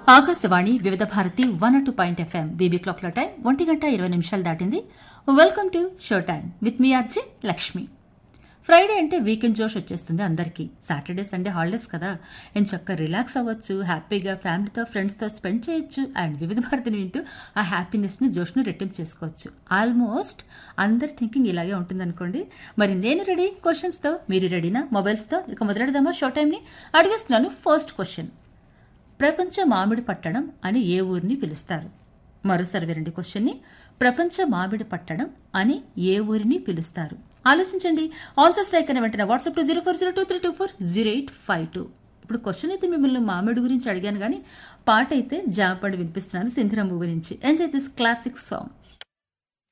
Akashvani Vividh Bharati one two point FM బీబీ క్లాక్ల time ఒంటి గంట ఇరవై నిమిషాలు దాటింది welcome to show time with me RJ Lakshmi Friday అంటే వీకెండ్ జోష్ వచ్చేస్తుంది అందరికీ సాటర్డే సండే హాలిడేస్ కదా నేను చక్కగా రిలాక్స్ అవ్వచ్చు హ్యాపీగా ఫ్యామిలీతో ఫ్రెండ్స్తో స్పెండ్ చేయొచ్చు అండ్ వివిధ భారతిని వింటూ ఆ హ్యాపీనెస్ని జోష్ను రెట్టింపు చేసుకోవచ్చు ఆల్మోస్ట్ అందరి థింకింగ్ ఇలాగే ఉంటుందనుకోండి మరి నేను రెడీ క్వశ్చన్స్తో మీరు రెడీనా మొబైల్స్తో ఇక మొదలెడదామా షో టైంని అడిగేస్తున్నాను ఫస్ట్ క్వశ్చన్ ప్రపంచ మామిడి పట్టణం అని ఏ ఊరిని పిలుస్తారు మరోసారి వినండి క్వశ్చన్ని ప్రపంచ మామిడి పట్టణం అని ఏ ఊరిని పిలుస్తారు ఆలోచించండి ఆన్సర్ స్ట్రైక్ అని వెంటనే WhatsApp two zero four zero two three two four zero eight five two ఇప్పుడు క్వశ్చన్ అయితే మిమ్మల్ని మామిడి గురించి అడిగాను కానీ పాట అయితే జాపడి వినిపిస్తున్నాను సింధురమ్మ గురించి ఎంజాయ్ దిస్ క్లాసిక్ సాంగ్